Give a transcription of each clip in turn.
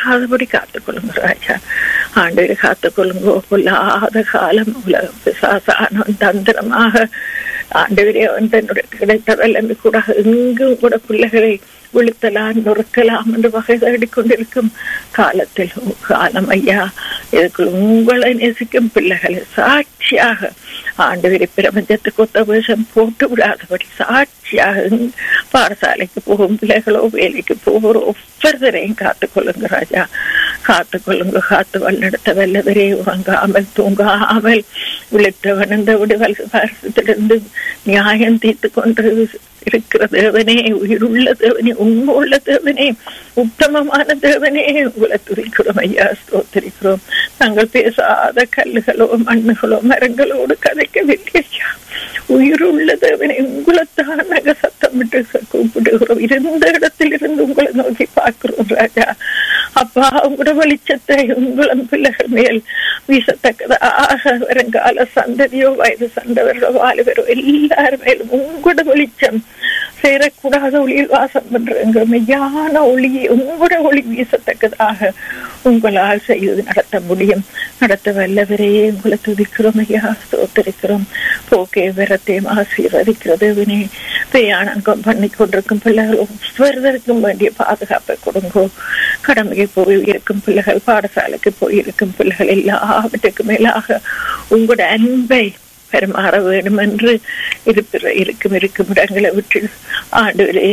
வராதபடி காத்துக்கொள்ளுங்க ராஜா ஆண்டு காத்துக்கொள்ளுங்க பொல்லாத காலம் உலக பிசாசான தந்திரமாக ஆண்டவரே வந்து என்னுடைய கிடைத்த வல்லமை கூட எங்கும் கூட பிள்ளைகளை விழுத்தலாம் நொறுக்கலாம் என்று வகை தேடிக்கொண்டிருக்கும் காலத்தில் ஓ காலம் ஐயா இதுக்குள் உங்களை நேசிக்கும் பிள்ளைகளை சாட்சியாக ஆண்டவரை பிரபஞ்சத்துக்கு ஒத்த வேஷம் போட்டு விடாதபடி சாட்சியாக பாடசாலைக்கு போகும் பிள்ளைகளோ வேலைக்கு போகிற ஒவ்வொருத்தரையும் காத்துக்கொள்ளுங்க ராஜா காத்துக்கொள்ளுங்க காத்து வல்லெடுத்த வல்லவரே உறங்காமல் தூங்காமல் விழித்தவன் இந்த விடுதல் வருஷத்திலிருந்து நியாயம் தீர்த்து கொண்டு இருக்கிற தேவனே உயிருள்ள தேவனே உண்மையுள்ள தேவனே உத்தமமான தேவனே உங்களை துதிக்கிறோம் ஐயா ஸ்தோத்திரிக்கிறோம் நாங்கள் பேசாத கல்லுகளோ மண்ணுகளோ மரங்களோடு கதைக்கவில்லை ஐயா உயிருள்ள தேவனே உங்களைத்தான் நாங்கள் சத்தமிட்டு கூப்பிடுகிறோம் இருந்த இடத்தில் இருந்து உங்களை நோக்கி பார்க்கிறோம் ராஜா அப்பா உங்களோட வெளிச்சத்தை உங்களம் பிள்ளைகள் மேல் வீசத்தக்கதாக வருங்கால சந்ததியோ வயது சந்தவர்களோ வாலிபரோ எல்லாரும் மேலும் உங்களோட வெளிச்சம் சேரக்கூடாத ஒளியில் வாசம் பண்றங்க மெய்யான ஒளியை உங்களோட ஒளி வீசத்தக்கதாக உங்களால் செய்து நடத்த முடியும் நடத்த வல்லவரே உங்களை துதிக்கிறோம் ஐயா ஸ்தோத்தரிக்கிறோம் போக்கே விரத்தையும் ஆசீர்வதிக்கிறது வினே பிரயாணம் பண்ணி கொண்டிருக்கும் பிள்ளைகள் ஒவ்வொருவருக்கும் வேண்டிய பாதுகாப்பை கொடுங்கோ கடமைக்கு போய் இருக்கும் பிள்ளைகள் பாடசாலைக்கு போய் இருக்கும் பிள்ளைகள் எல்லாவற்றுக்கும் மேலாக உங்களோட அன்பை பெருமாற வேண்டும் என்று இருப்பிற இருக்கும் இருக்கும் இடங்களை விட்டு ஆண்டுகளே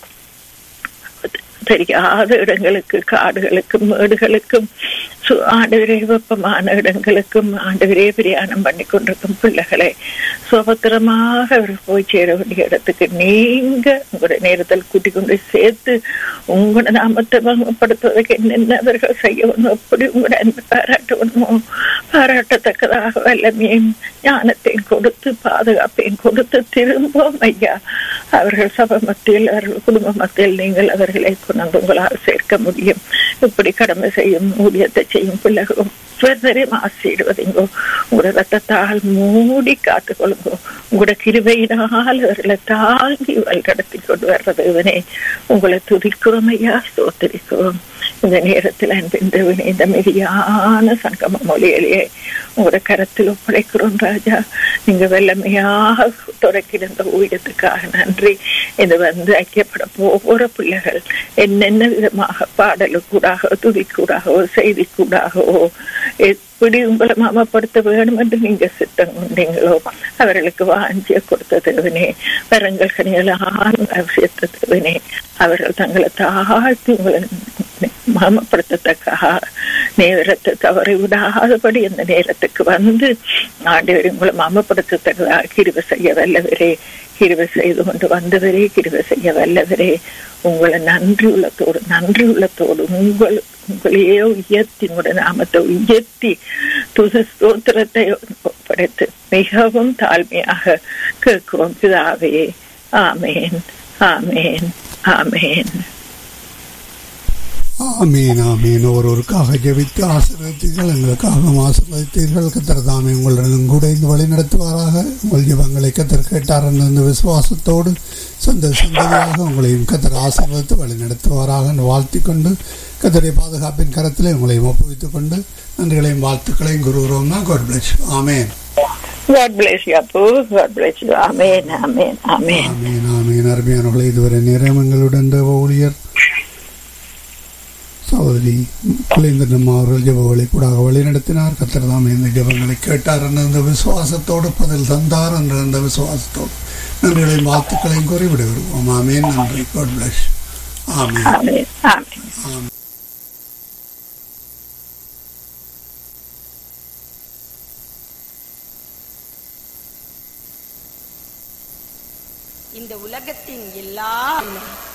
தெரியாத இடங்களுக்கு காடுகளுக்கும் மேடுகளுக்கும் ஆண்டவரே வெப்பமான இடங்களுக்கும் ஆண்டவரே பிரயாணம் பண்ணி கொண்டிருக்கும் பிள்ளைகளை சுபத்திரமாக அவர் போய் சேர வேண்டிய இடத்துக்கு நீங்க உங்களுடைய நேரத்தில் கூட்டிக் கொண்டு சேர்த்து உங்களோட நாமத்தை மகப்படுத்துவதற்கு என்னென்னவர்கள் செய்யணும் எப்படி உங்களோட அன்பு பாராட்டணுமோ பாராட்டத்தக்கதாக வல்லமையும் ஞானத்தையும் கொடுத்து பாதுகாப்பையும் கொடுத்து திரும்பவும் ஐயா அவர்கள் சபை மத்தியில் அவர்கள் குடும்ப மத்தியில் நீங்கள் அவர்களை கொண்டு உங்களால் சேர்க்க முடியும் இப்படி கடமை செய்யும் ஊழியத்தை செய்யும் பிள்ளைகள் ஒவ்வொருவரையும் ஆசையிடுவதுங்கோ உங்களோட ரத்தத்தால் மூடி காத்துக்கொள்ளுங்கோ உங்களோட கிருவையினால் அவர்களை தாங்கி வழிநடத்தி கொண்டு வர்றதுவனே உங்களை துதிக்கிறோம் ஐயா ஸ்தோத்திரிக்கிறோம் இந்த நேரத்தில் அன்பின்றவனே இந்த மெதியான சங்கம மொழியிலேயே உங்களோட கரத்தில் ஒப்படைக்கிறோம் ராஜா நீங்க வெள்ளமையாக துறக்கிருந்த ஊழியத்துக்காக நன்றி இது வந்து ஐக்கியப்பட போகிற பிள்ளைகள் என்னென்ன விதமாக பாடலுக்கூடாக துதிக்கூடாகவோ செய்திக்கூடாகவோ எப்படி உங்களை மாமப்படுத்த வேண்டும் என்று நீங்க சித்தம் கொண்டீங்களோ அவர்களுக்கு வாஞ்சிய கொடுத்த தேவனே வரங்கள் கனிகளால் அவசியத்த தேவனே அவர்கள் தங்களை தாழ்த்தி உங்களை மாமப்படுத்தத்தக்காக நேரத்தை தவறி விடாதபடி அந்த நேரத்துக்கு வந்து ஆண்டவர் உங்களை மாமப்படுத்தத்தக்கதாக கிருவ செய்ய வல்லவரே கிருவ செய்து கொண்டு வந்தவரே கிருவ செய்ய வல்லவரே உங்களை நன்றி உள்ளத்தோடு நன்றி உள்ளத்தோடு உங்கள் உங்களையே உயர்த்தி உங்களுடைய நாமத்தை உயர்த்தி துது ஸ்தோத்திரத்தை படைத்து மிகவும் தாழ்மையாக கேட்கிறோம் பிதாவே ஆமேன் ஆமேன் ஆமேன் ஆமீன் ஆமீன் ஒருவருக்காக ஜெபித்து ஆசீர்வதித்தீர்கள் எங்களுக்காக ஆசீர்வதித்தீர்கள் கத்தர் தாமே உங்களுடன் கூட இந்த வழி நடத்துவாராக உங்கள் ஜெபங்களை கத்தர் கேட்டார் என்ற அந்த விசுவாசத்தோடு சொந்த சந்ததியாக உங்களையும் கத்தர் ஆசீர்வதித்து வழி நடத்துவாராக வாழ்த்திக் கொண்டு கத்தரை பாதுகாப்பின் கரத்திலே உங்களையும் ஒப்புவித்துக் கொண்டு நன்றிகளையும் வாழ்த்துக்களையும் குருகிறோம்னா God bless amen God bless you, Apu. God bless you. Amen, amen, amen. ஆமீன் ஆமீன் அருமையானவர்களை இதுவரை நேரம் எங்களுடன் தேவ ஊழியர் சகோதரி குலேந்திரன் அவர்கள் ஜெபங்களை கூட வழி நடத்தினார் கத்தர் தாம் இந்த ஜெபங்களை கேட்டார் என்ற அந்த விசுவாசத்தோடு பதில் தந்தார் என்ற அந்த விசுவாசத்தோடு நன்றிகளையும் வாழ்த்துக்களையும் கூறி விடுகிறோம் ஆமேன் நன்றி God bless amen Amen, amen. இந்த உலகத்தின் எல்லா